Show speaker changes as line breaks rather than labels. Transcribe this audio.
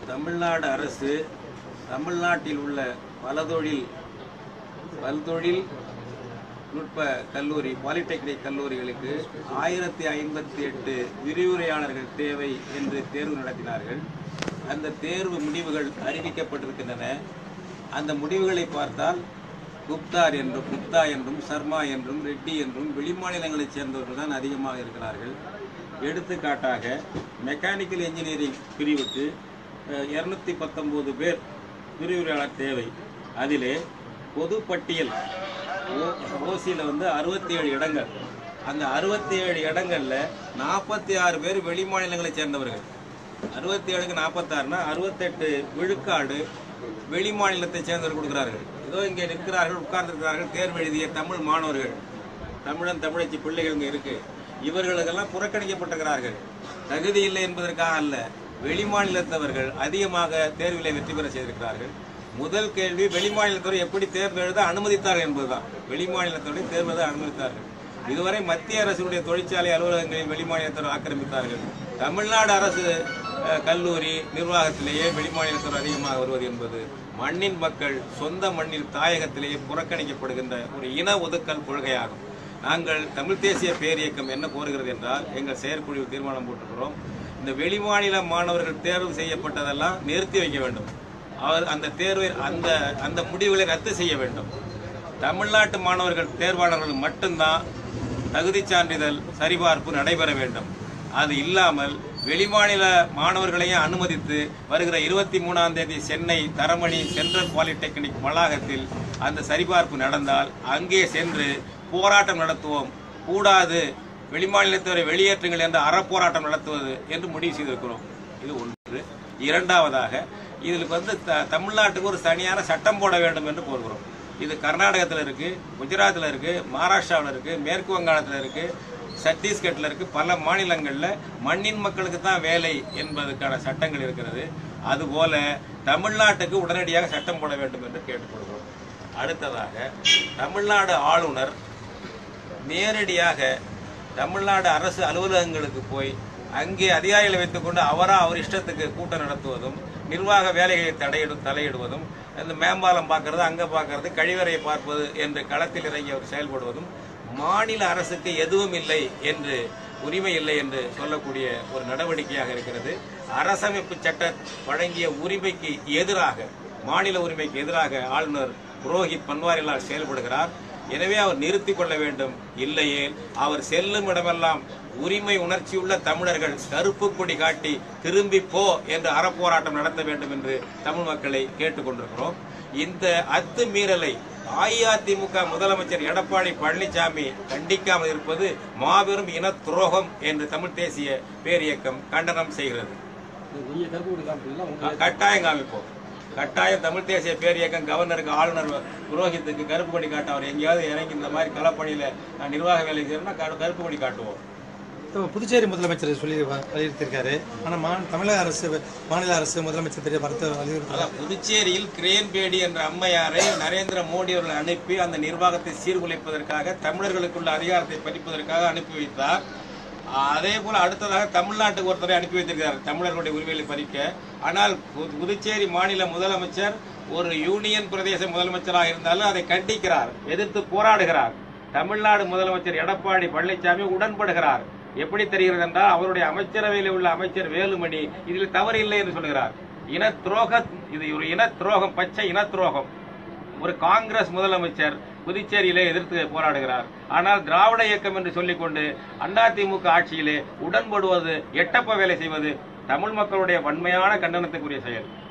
தமிழ்நாடு அரசு தமிழ்நாட்டில் உள்ள பலதொழில் பல்தொழில் நுட்ப கல்லூரி பாலிடெக்னிக் கல்லூரிகளுக்கு ஆயிரத்தி ஐம்பத்தி எட்டு விரிவுரையாளர்கள் தேவை என்று தேர்வு நடத்தினார்கள் அந்த தேர்வு முடிவுகள் அறிவிக்கப்பட்டிருக்கின்றன அந்த முடிவுகளை பார்த்தால் குப்தார் என்றும் குப்தா என்றும் சர்மா என்றும் ரெட்டி என்றும் வெளிமாநிலங்களைச் சேர்ந்தவர்கள் தான் அதிகமாக இருக்கிறார்கள் எடுத்துக்காட்டாக மெக்கானிக்கல் இன்ஜினியரிங் பிரிவுக்கு இருநூத்தி பத்தொன்பது பேர் விரிவுரையாளர் தேவை அதிலே பொது பட்டியல் ஓசியில் வந்து அறுபத்தி ஏழு இடங்கள் அந்த அறுபத்தி ஏழு இடங்கள்ல நாற்பத்தி ஆறு பேர் வெளிமாநிலங்களைச் சேர்ந்தவர்கள் அறுபத்தி ஏழுக்கு நாற்பத்தாறுனா அறுபத்தெட்டு விழுக்காடு வெளிமாநிலத்தைச் சேர்ந்தவர்கள் கொடுக்கிறார்கள் ஏதோ இங்கே நிற்கிறார்கள் உட்கார்ந்திருக்கிறார்கள் தேர்வு எழுதிய தமிழ் மாணவர்கள் தமிழன் தமிழச்சி பிள்ளைகள் இங்கே இருக்கு இவர்களுக்கெல்லாம் புறக்கணிக்கப்பட்டிருக்கிறார்கள் தகுதி இல்லை என்பதற்காக அல்ல வெளிமாநிலத்தவர்கள் அதிகமாக தேர்விலே வெற்றி பெற செய்திருக்கிறார்கள் முதல் கேள்வி வெளிமாநிலத்தவர் எப்படி தேர்வு எழுத அனுமதித்தார்கள் என்பதுதான் வெளிமாநிலத்தவரை தேர்வு எழுத அனுமதித்தார்கள் இதுவரை மத்திய அரசுடைய தொழிற்சாலை அலுவலகங்களில் வெளிமாநிலத்தவர் ஆக்கிரமித்தார்கள் தமிழ்நாடு அரசு அஹ், கல்லூரி நிர்வாகத்திலேயே வெளிமாநிலத்தவர் அதிகமாக வருவது என்பது மண்ணின் மக்கள் சொந்த மண்ணில் தாயகத்திலேயே புறக்கணிக்கப்படுகின்ற ஒரு இன ஒதுக்கல் கொள்கையாகும் நாங்கள் தமிழ் தேசிய பேரியக்கம் என்ன கோருகிறது என்றால் எங்கள் செயற்குழுவில் தீர்மானம் போட்டிருக்கிறோம் இந்த வெளிமாநில மாணவர்கள் தேர்வு செய்யப்பட்டதெல்லாம் நிறுத்தி வைக்க வேண்டும் அவர் அந்த தேர்வை அந்த அந்த முடிவுகளை ரத்து செய்ய வேண்டும் தமிழ்நாட்டு மாணவர்கள் தேர்வாளர்கள் மட்டும்தான் தகுதி சான்றிதழ் சரிபார்ப்பு நடைபெற வேண்டும் அது இல்லாமல் வெளிமாநில மாணவர்களையும் அனுமதித்து வருகிற இருபத்தி மூணாம் தேதி சென்னை தரமணி சென்ட்ரல் பாலிடெக்னிக் வளாகத்தில் அந்த சரிபார்ப்பு நடந்தால் அங்கே சென்று போராட்டம் நடத்துவோம் கூடாது வெளிமாநிலத்தவரை வெளியேற்றுங்கள் என்று அறப்போராட்டம் நடத்துவது என்று முடிவு செய்திருக்கிறோம் இது ஒன்று இரண்டாவதாக இதில் வந்து த- தமிழ்நாட்டுக்கு ஒரு தனியான சட்டம் போட வேண்டும் என்று கோருகிறோம் இது கர்நாடகத்தில் இருக்கு குஜராத்தில் இருக்கு மகாராஷ்டிராவில் இருக்கு மேற்கு வங்காளத்தில் இருக்கு சத்தீஸ்கட்டில் இருக்கு பல மாநிலங்களில் மண்ணின் மக்களுக்கு தான் வேலை என்பதற்கான சட்டங்கள் இருக்கிறது அதுபோல தமிழ்நாட்டுக்கு உடனடியாக சட்டம் போட வேண்டும் என்று கேட்டுக்கொள்கிறோம் அடுத்ததாக தமிழ்நாடு ஆளுநர் நேரடியாக தமிழ்நாடு அரசு அலுவலகங்களுக்கு போய் அங்கே அதிகாரிகளை வைத்துக்கொண்டு அவரா அவர் இஷ்டத்துக்கு கூட்டம் நடத்துவதும் நிர்வாக வேலைகளை தடையிடு தலையிடுவதும் அந்த மேம்பாலம் பார்க்கறது அங்கே பார்க்கறது கழிவறையை பார்ப்பது என்று களத்தில் இறங்கி அவர் செயல்படுவதும் மாநில அரசுக்கு எதுவும் இல்லை என்று உரிமை இல்லை என்று சொல்லக்கூடிய ஒரு நடவடிக்கையாக இருக்கிறது அரசமைப்பு சட்ட வழங்கிய உரிமைக்கு எதிராக மாநில உரிமைக்கு எதிராக ஆளுநர் புரோஹித் பன்வாரிலால் செயல்படுகிறார் எனவே அவர் நிறுத்திக் கொள்ள வேண்டும் இல்லையே அவர் செல்லும் இடமெல்லாம் உரிமை உணர்ச்சியுள்ள தமிழர்கள் கருப்பு கொடி காட்டி திரும்பி போ என்று அறப்போராட்டம் நடத்த வேண்டும் என்று தமிழ் மக்களை கேட்டுக்கொண்டிருக்கிறோம் இந்த அத்துமீறலை அஇஅதிமுக முதலமைச்சர் எடப்பாடி பழனிசாமி கண்டிக்காமல் இருப்பது மாபெரும் இன துரோகம் என்று தமிழ் தேசிய பேரியக்கம் கண்டனம் செய்கிறது
நீங்க கருப்பு கொடி காமிப்பீங்களா உங்க
கட்டாயம் காமிப்போம் கட்டாயம் தமிழ் தேசிய பேரியக்கம் கவர்னருக்கு ஆளுநர் புரோஹித்துக்கு கருப்பு கொடி காட்ட அவர் எங்கேயாவது இறங்கி இந்த மாதிரி களப்பணியில நான் நிர்வாக வேலை செய்யணும்னா கரு- கருப்பு கொடி காட்டுவோம்
இப்போ புதுச்சேரி முதலமைச்சர் சொல்லி வ- வலியுறுத்தியிருக்காரு ஆனால் மா தமிழக அரசு மாநில அரசு முதலமைச்சர் பெரிய வரத்தை வலியுறுத்தல
அதான் புதுச்சேரியில் கிரேன்பேடி என்ற அம்மையாரை நரேந்திர மோடி அவர்கள் அனுப்பி அந்த நிர்வாகத்தை சீர்குலைப்பதற்காக தமிழர்களுக்குள்ள அதிகாரத்தை பறிப்பதற்காக அனுப்பி வைத்தார் அதே போல அடுத்ததாக தமிழ்நாட்டுக்கு ஒருத்தரை அனுப்பி வைத்திருக்கிறார் தமிழர்களுடைய உரிமைகளை பறிக்க ஆனால் பு- புதுச்சேரி மாநில முதலமைச்சர் ஒரு யூனியன் பிரதேச முதலமைச்சராக இருந்தாலும் அதை கண்டிக்கிறார் எதிர்த்து போராடுகிறார் தமிழ்நாடு முதலமைச்சர் எடப்பாடி பழனிசாமி உடன்படுகிறார் எப்படி தெரிகிறது என்றால் அவருடைய அமைச்சரவையில் உள்ள அமைச்சர் வேலுமணி இதில் தவறு இல்லை என்று சொல்கிறார் இன துரோக இது ஒரு இன துரோகம் பச்சை இன துரோகம் ஒரு காங்கிரஸ் முதலமைச்சர் புதுச்சேரியிலே எதிர்த்து போராடுகிறார் ஆனால் திராவிட இயக்கம் என்று சொல்லிக்கொண்டு அதிமுக ஆட்சியிலே உடன்படுவது எட்டப்ப வேலை செய்வது தமிழ் மக்களுடைய வன்மையான கண்டனத்துக்குரிய செயல்